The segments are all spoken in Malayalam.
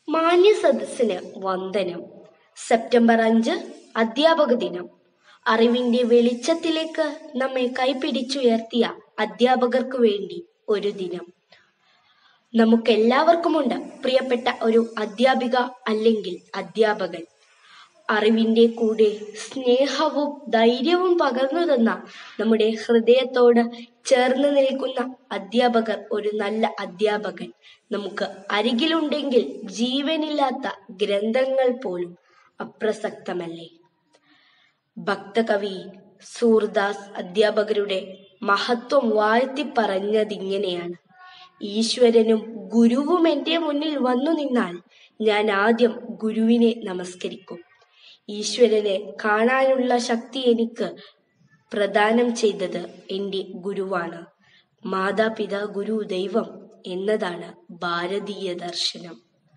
മാന്യ സദസ്സിന് വന്ദനം സെപ്റ്റംബർ അഞ്ച് അധ്യാപക ദിനം അറിവിന്റെ വെളിച്ചത്തിലേക്ക് നമ്മെ കൈപിടിച്ചുയർത്തിയ അധ്യാപകർക്ക് വേണ്ടി ഒരു ദിനം നമുക്കെല്ലാവർക്കുമുണ്ട് പ്രിയപ്പെട്ട ഒരു അധ്യാപിക അല്ലെങ്കിൽ അധ്യാപകൻ അറിവിന്റെ കൂടെ സ്നേഹവും ധൈര്യവും പകർന്നു തന്ന നമ്മുടെ ഹൃദയത്തോട് ചേർന്ന് നിൽക്കുന്ന അധ്യാപകർ ഒരു നല്ല അധ്യാപകൻ നമുക്ക് അരികിലുണ്ടെങ്കിൽ ജീവനില്ലാത്ത ഗ്രന്ഥങ്ങൾ പോലും അപ്രസക്തമല്ലേ ഭക്തകവി സൂർദാസ് അധ്യാപകരുടെ മഹത്വം വാഴ്ത്തി പറഞ്ഞതിങ്ങനെയാണ് ഈശ്വരനും ഗുരുവും എന്റെ മുന്നിൽ വന്നു നിന്നാൽ ഞാൻ ആദ്യം ഗുരുവിനെ നമസ്കരിക്കും ഈശ്വരനെ കാണാനുള്ള ശക്തി എനിക്ക് പ്രദാനം ചെയ്തത് എന്റെ ഗുരുവാണ് മാതാപിതാ ഗുരു ദൈവം എന്നതാണ് ഭാരതീയ ദർശനം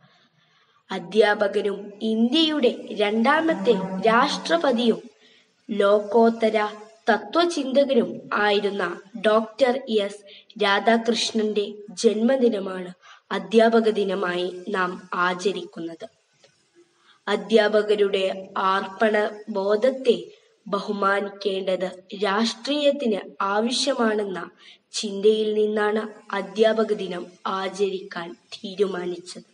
അധ്യാപകനും ഇന്ത്യയുടെ രണ്ടാമത്തെ രാഷ്ട്രപതിയും ലോകോത്തര തത്വചിന്തകനും ആയിരുന്ന ഡോക്ടർ എസ് രാധാകൃഷ്ണന്റെ ജന്മദിനമാണ് അധ്യാപക ദിനമായി നാം ആചരിക്കുന്നത് അധ്യാപകരുടെ ആർപ്പണ ബോധത്തെ ബഹുമാനിക്കേണ്ടത് രാഷ്ട്രീയത്തിന് ആവശ്യമാണെന്ന ചിന്തയിൽ നിന്നാണ് അധ്യാപക ദിനം ആചരിക്കാൻ തീരുമാനിച്ചത്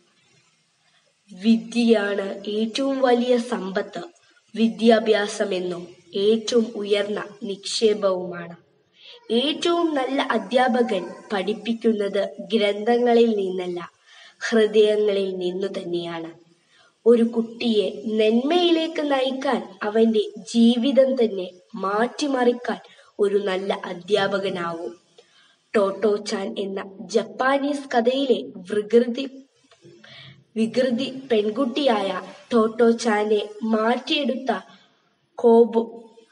വിദ്യയാണ് ഏറ്റവും വലിയ സമ്പത്ത് വിദ്യാഭ്യാസമെന്നും ഏറ്റവും ഉയർന്ന നിക്ഷേപവുമാണ് ഏറ്റവും നല്ല അധ്യാപകൻ പഠിപ്പിക്കുന്നത് ഗ്രന്ഥങ്ങളിൽ നിന്നല്ല ഹൃദയങ്ങളിൽ നിന്നു തന്നെയാണ് ഒരു കുട്ടിയെ നന്മയിലേക്ക് നയിക്കാൻ അവന്റെ ജീവിതം തന്നെ മാറ്റിമറിക്കാൻ ഒരു നല്ല അധ്യാപകനാവും ടോട്ടോ ചാൻ എന്ന ജപ്പാനീസ് കഥയിലെ വികൃതി വികൃതി പെൺകുട്ടിയായ ടോട്ടോ ചാനെ മാറ്റിയെടുത്ത കോബു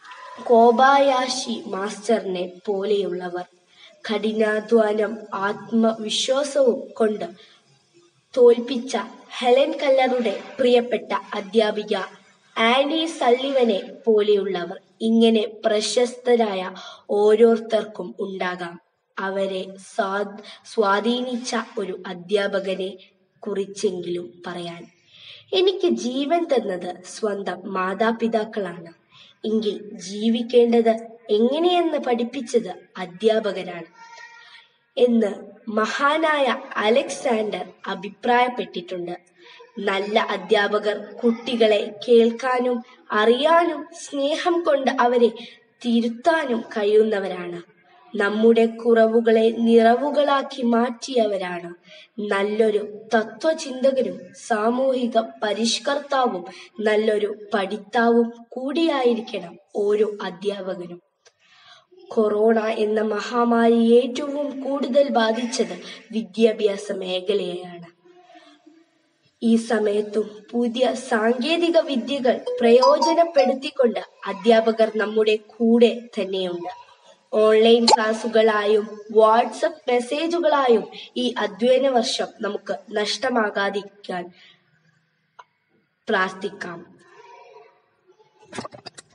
കോബായാഷി മാസ്റ്ററിനെ പോലെയുള്ളവർ കഠിനാധ്വാനം ആത്മവിശ്വാസവും കൊണ്ട് തോൽപ്പിച്ച ഹെലൻ കല്ലറുടെ പ്രിയപ്പെട്ട അധ്യാപിക ആനി സള്ളിവനെ പോലെയുള്ളവർ ഇങ്ങനെ പ്രശസ്തരായ ഓരോരുത്തർക്കും ഉണ്ടാകാം അവരെ സ്വാ- സ്വാധീനിച്ച ഒരു അധ്യാപകനെ കുറിച്ചെങ്കിലും പറയാൻ എനിക്ക് ജീവൻ തന്നത് സ്വന്തം മാതാപിതാക്കളാണ് എങ്കിൽ ജീവിക്കേണ്ടത് എങ്ങനെയെന്ന് പഠിപ്പിച്ചത് അധ്യാപകരാണ് എന്ന് മഹാനായ അലക്സാണ്ടർ അഭിപ്രായപ്പെട്ടിട്ടുണ്ട് നല്ല അധ്യാപകർ കുട്ടികളെ കേൾക്കാനും അറിയാനും സ്നേഹം കൊണ്ട് അവരെ തിരുത്താനും കഴിയുന്നവരാണ് നമ്മുടെ കുറവുകളെ നിറവുകളാക്കി മാറ്റിയവരാണ് നല്ലൊരു തത്വചിന്തകനും സാമൂഹിക പരിഷ്കർത്താവും നല്ലൊരു പഠിത്താവും കൂടിയായിരിക്കണം ഓരോ അധ്യാപകനും കൊറോണ എന്ന മഹാമാരി ഏറ്റവും കൂടുതൽ ബാധിച്ചത് വിദ്യാഭ്യാസ മേഖലയെയാണ് ഈ സമയത്തും പുതിയ സാങ്കേതിക വിദ്യകൾ പ്രയോജനപ്പെടുത്തിക്കൊണ്ട് അധ്യാപകർ നമ്മുടെ കൂടെ തന്നെയുണ്ട് ഓൺലൈൻ ക്ലാസുകളായും വാട്സപ്പ് മെസ്സേജുകളായും ഈ അധ്യയന വർഷം നമുക്ക് നഷ്ടമാകാതിരിക്കാൻ പ്രാർത്ഥിക്കാം